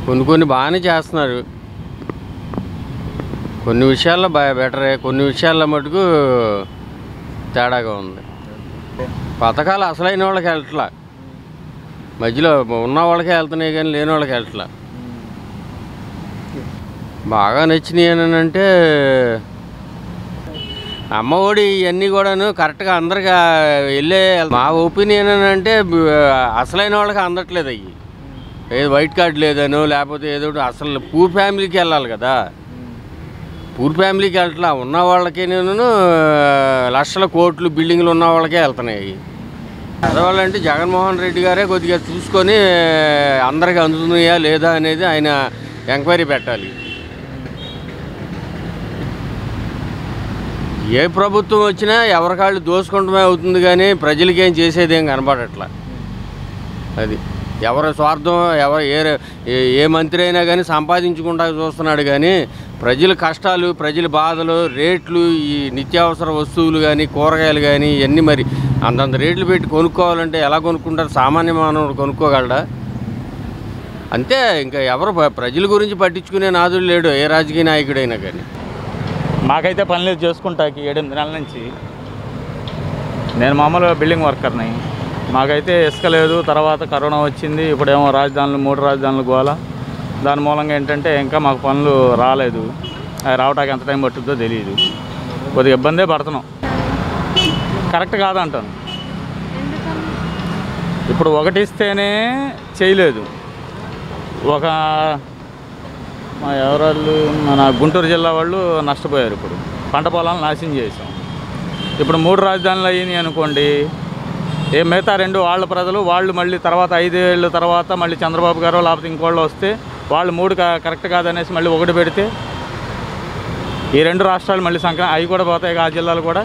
కొన్ని కొన్ని బాగానే చేస్తున్నారు కొన్ని విషయాల్లో బాగా బెటరే కొన్ని విషయాల్లో మటుకు తేడాగా ఉంది పథకాలు అసలైన వాళ్ళకి వెళ్ళట్లా మధ్యలో ఉన్న వాళ్ళకే వెళ్తున్నాయి కానీ లేని వాళ్ళకి వెళ్ళట్లా బాగా నచ్చినాయి అని అంటే అమ్మ ఒడి ఇవన్నీ కూడాను కరెక్ట్గా అందరికీ వెళ్ళే మా ఒపీనియన్ అని అంటే బ- అసలైన వాళ్ళకి అందట్లేదు అవి ఏదో వైట్ కార్డ్ లేదనో లేకపోతే ఏదో ఒకటి అసలు పూర్ ఫ్యామిలీకి వెళ్ళాలి కదా పూర్ ఫ్యామిలీకి వెళ్ళట్లా ఉన్న వాళ్ళకి నేను లక్షల కోట్లు బిల్డింగ్లు ఉన్న వాళ్ళకే వెళ్తున్నాయి చదవాలంటే జగన్మోహన్ రెడ్డి గారే కొద్దిగా చూసుకొని అందరికి అందుతున్నాయా లేదా అనేది ఆయన ఎంక్వైరీ పెట్టాలి ఏ ప్రభుత్వం వచ్చినా ఎవరికాళ్ళు దోసుకుంటమే అవుతుంది కానీ ప్రజలకి ఏం చేసేది ఏం కనపడట్లా అది ఎవరి స్వార్థం ఎవరు ఏ ఏ- ఏ మంత్రి అయినా కానీ సంపాదించుకుంటా చూస్తున్నాడు కానీ ప్రజల కష్టాలు ప్రజల బాధలు రేట్లు ఈ నిత్యావసర వస్తువులు కానీ కూరగాయలు కానీ ఇవన్నీ మరి అంతంత రేట్లు పెట్టి కొనుక్కోవాలంటే ఎలా కొనుక్కుంటారు సామాన్య మానవుడు కొనుక్కోగలడా అంతే ఇంకా ఎవరు ప్ర- ప్రజల గురించి పట్టించుకునే నాదుడు లేడు ఏ రాజకీయ నాయకుడైనా కానీ మాకైతే పని లేదు చేసుకుంటాకి ఏడెనిమిది నెలల నుంచి నేను మామూలుగా బిల్డింగ్ వర్కర్ని మాకైతే ఇసుక లేదు తర్వాత కరోనా వచ్చింది ఇప్పుడేమో రాజధానులు మూడు రాజధానులు గోల దాని మూలంగా ఏంటంటే ఇంకా మాకు పనులు రాలేదు అవి రావటానికి ఎంత టైం పట్టుద్దో తెలియదు కొద్దిగా ఇబ్బందే పడుతున్నాం కరెక్ట్ కాదంటాను ఇప్పుడు ఒకటి ఇస్తేనే చేయలేదు ఒక మా ఎవరాళ్ళు మన గుంటూరు జిల్లా వాళ్ళు నష్టపోయారు ఇప్పుడు పంట పొలాలను నాశనం చేసాం ఇప్పుడు మూడు రాజధానులు అయినాయి అనుకోండి ఏ మిగతా రెండు వాళ్ళ ప్రజలు వాళ్ళు మళ్ళీ తర్వాత ఐదేళ్ళ తర్వాత మళ్ళీ చంద్రబాబు గారు లేకపోతే ఇంకోళ్ళు వస్తే వాళ్ళు మూడు క- కరెక్ట్ కాదనేసి మళ్ళీ ఒకటి పెడితే ఈ రెండు రాష్ట్రాలు మళ్ళీ సంక్రాంతి అవి కూడా పోతాయి ఆ జిల్లాలు కూడా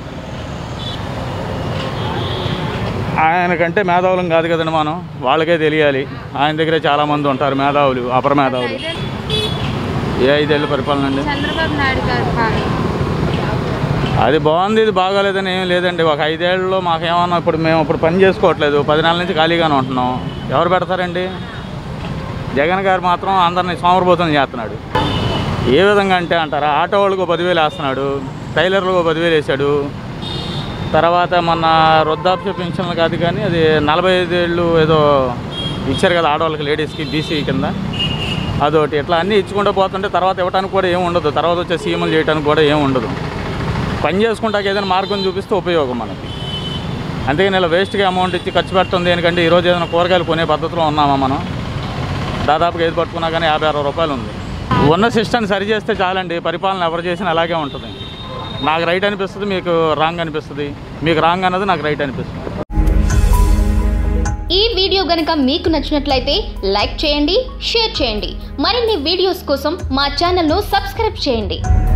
ఆయనకంటే మేధావులం కాదు కదండి మనం వాళ్ళకే తెలియాలి ఆయన దగ్గరే చాలామంది ఉంటారు మేధావులు అపర మేధావులు ఏ ఐదేళ్ళ పరిపాలన అండి చంద్రబాబు నాయుడు గారు పాలన అది బాగుంది ఇది బాగాలేదని ఏం లేదండి ఒక ఐదేళ్లలో మాకేమన్నా ఇప్పుడు మేము ఇప్పుడు పని చేసుకోవట్లేదు పది నెలల నుంచి ఖాళీగానే ఉంటున్నాం ఎవరు పెడతారండి జగన్ గారు మాత్రం అందరినీ సోమరబోతం చేస్తున్నాడు ఏ విధంగా అంటే అంటారా ఆటో వాళ్ళకు ఓ పదివేలు వేస్తున్నాడు టైలర్లకు ఓ పదివేలు వేసాడు తర్వాత మొన్న వృద్ధాప్య పెన్షన్లు కాదు కానీ అది నలభై ఐదేళ్ళు ఏదో ఇచ్చారు కదా ఆడవాళ్ళకి లేడీస్కి బీసీ కింద అదొకటి ఇట్లా అన్నీ ఇచ్చుకుంటూ పోతుంటే తర్వాత ఇవ్వడానికి కూడా ఏం ఉండదు తర్వాత వచ్చే సీఎంలు చేయడానికి కూడా ఏం ఉండదు పని చేసుకుంటాక ఏదైనా మార్గం చూపిస్తే ఉపయోగం మనకి అంతేగాని ఇలా వేస్ట్గా అమౌంట్ ఇచ్చి ఖర్చు పెట్టడం దేనికంటే ఈరోజు ఏదైనా కూరగాయలు కొనే పద్ధతిలో ఉన్నామా మనం దాదాపుగా ఏది పట్టుకున్నా కానీ యాభై అరవై రూపాయలు ఉంది ఉన్న సిస్టమ్ సరి చేస్తే చాలండి పరిపాలన ఎవరు చేసినా అలాగే ఉంటుంది నాకు రైట్ అనిపిస్తుంది మీకు రాంగ్ అనిపిస్తుంది మీకు రాంగ్ అన్నది నాకు రైట్ అనిపిస్తుంది ఈ వీడియో గనుక మీకు నచ్చినట్లయితే లైక్ చేయండి షేర్ చేయండి మరిన్ని వీడియోస్ కోసం మా ఛానల్ను సబ్స్క్రైబ్ చేయండి